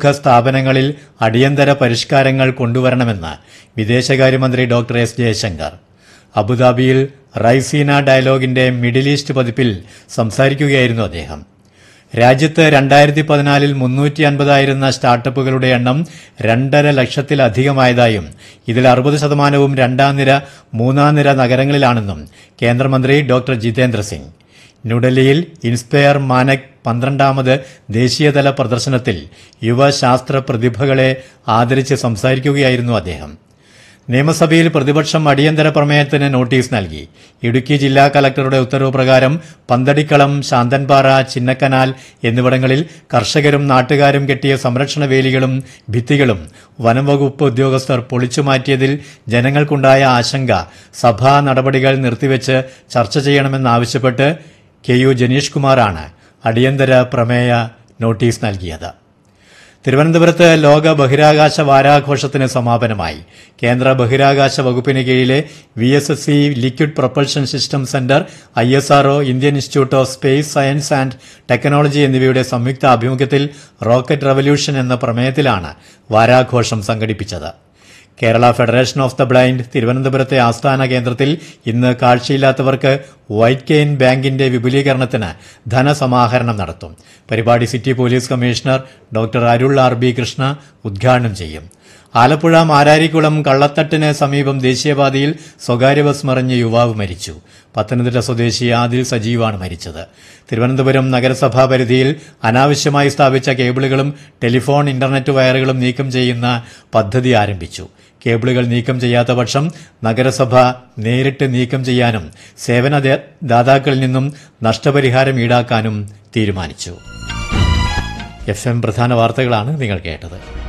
പ്രമുഖ സ്ഥാപനങ്ങളിൽ അടിയന്തര പരിഷ്കാരങ്ങൾ കൊണ്ടുവരണമെന്ന് വിദേശകാര്യമന്ത്രി ഡോക്ടർ എസ് ജയശങ്കർ അബുദാബിയിൽ റൈസീന ഡയലോഗിന്റെ മിഡിൽ ഈസ്റ്റ് പതിപ്പിൽ സംസാരിക്കുകയായിരുന്നു അദ്ദേഹം രാജ്യത്ത് രണ്ടായിരത്തി പതിനാലിൽ മുന്നൂറ്റി അൻപതായിരുന്ന സ്റ്റാർട്ടപ്പുകളുടെ എണ്ണം രണ്ടര ലക്ഷത്തിലധികമായതായും ഇതിൽ അറുപത് ശതമാനവും രണ്ടാം നിര മൂന്നാം നിര നഗരങ്ങളിലാണെന്നും കേന്ദ്രമന്ത്രി ഡോക്ടർ ജിതേന്ദ്ര സിംഗ് ന്യൂഡൽഹിയിൽ ഇൻസ്പയർ മാനക് പന്ത്രണ്ടാമത് ദേശീയതല പ്രദർശനത്തിൽ യുവ ശാസ്ത്ര പ്രതിഭകളെ ആദരിച്ച് സംസാരിക്കുകയായിരുന്നു അദ്ദേഹം നിയമസഭയിൽ പ്രതിപക്ഷം അടിയന്തര പ്രമേയത്തിന് നോട്ടീസ് നൽകി ഇടുക്കി ജില്ലാ കലക്ടറുടെ ഉത്തരവ് പ്രകാരം പന്തടിക്കളം ശാന്തൻപാറ ചിന്നക്കനാൽ എന്നിവിടങ്ങളിൽ കർഷകരും നാട്ടുകാരും കെട്ടിയ സംരക്ഷണ വേലികളും ഭിത്തികളും വനംവകുപ്പ് ഉദ്യോഗസ്ഥർ പൊളിച്ചുമാറ്റിയതിൽ ജനങ്ങൾക്കുണ്ടായ ആശങ്ക സഭാ നടപടികൾ നിർത്തിവെച്ച് ചർച്ച ചെയ്യണമെന്നാവശ്യപ്പെട്ട് കെ യു ജനീഷ് കുമാറാണ് അടിയന്തര പ്രമേയ നോട്ടീസ് നൽകിയത് തിരുവനന്തപുരത്ത് ലോക ബഹിരാകാശ വാരാഘോഷത്തിന് സമാപനമായി കേന്ദ്ര ബഹിരാകാശ വകുപ്പിന് കീഴിലെ V S S C liquid propulsion system centre I S RO Indian institute of space science and technology എന്നിവയുടെ സംയുക്ത ആഭിമുഖ്യത്തിൽ റോക്കറ്റ് റവല്യൂഷൻ എന്ന പ്രമേയത്തിലാണ് വാരാഘോഷം സംഘടിപ്പിച്ചത് Kerala federation of the blind തിരുവനന്തപുരത്തെ ആസ്ഥാന കേന്ദ്രത്തിൽ ഇന്ന് കാഴ്ചയില്ലാത്തവർക്ക് വൈറ്റ് കെയിൻ ബാങ്കിന്റെ വിപുലീകരണത്തിന് ധനസമാഹരണം നടത്തും പരിപാടി city police commissioner doctor Arul R B Krishna ഉദ്ഘാടനം ചെയ്യും ആലപ്പുഴ മാരാരിക്കുളം കള്ളത്തട്ടിന് സമീപം ദേശീയപാതയിൽ സ്വകാര്യ ബസ് മറിഞ്ഞ് യുവാവ് മരിച്ചു പത്തനംതിട്ട സ്വദേശി ആദിൽ സജീവാണ് മരിച്ചത് തിരുവനന്തപുരം നഗരസഭാ പരിധിയിൽ അനാവശ്യമായി സ്ഥാപിച്ച കേബിളുകളും ടെലിഫോൺ ഇന്റർനെറ്റ് വയറുകളും നീക്കം ചെയ്യുന്ന പദ്ധതി ആരംഭിച്ചു കേബിളുകൾ നീക്കം ചെയ്യാത്ത പക്ഷം നഗരസഭ നേരിട്ട് നീക്കം ചെയ്യാനും സേവന ദേ- ദാതാക്കളിൽ നിന്നും നഷ്ടപരിഹാരം ഈടാക്കാനും തീരുമാനിച്ചു എഫ് എം പ്രധാന വാർത്തകളാണ് നിങ്ങൾ കേട്ടത്